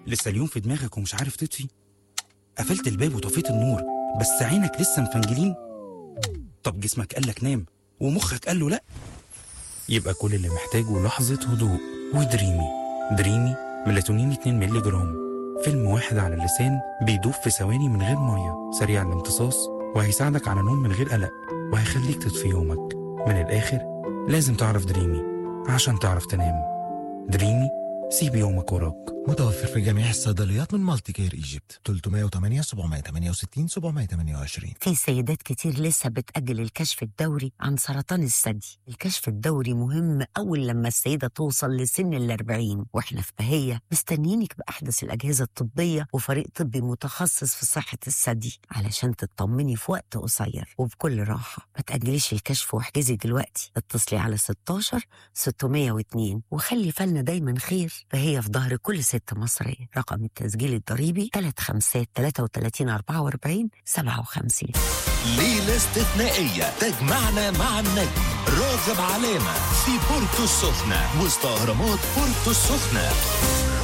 لسه اليوم في دماغك ومش عارف تطفي قفلت الباب وطفيت النور بس عينك لسه مفنجلين طب جسمك قالك نام ومخك قال له لا يبقى كل اللي محتاجه لحظة هدوء ودريمي دريمي ميلاتونين 2 مللي جرام فيلم واحد على اللسان بيدوب في ثواني من غير مية سريع الامتصاص وهيساعدك على نوم من غير قلق وهيخليك تطفي يومك من الآخر لازم تعرف دريمي عشان تعرف تنام دريمي سيب يومك وراك متوفر في جميع الصيدليات من مالتي كير ايجيبت 308 768 728 في سيدات كتير لسه بتأجل الكشف الدوري عن سرطان الثدي الكشف الدوري مهم أول لما السيدة توصل لسن الأربعين وإحنا في بهية مستنيينك بأحدث الأجهزة الطبية وفريق طبي متخصص في صحة الثدي علشان تطمني في وقت قصير وبكل راحة ما تأجليش الكشف واحجزي دلوقتي اتصلي على 16 602 وخلي فالنا دايما خير فهي في ظهر كل ست مصرية رقم التسجيل الضريبي 3 5 33 44 57 ليلة استثنائية تجمعنا مع النجم راغب علامة في بورتو السخنة وسط أهرامات بورتو السخنة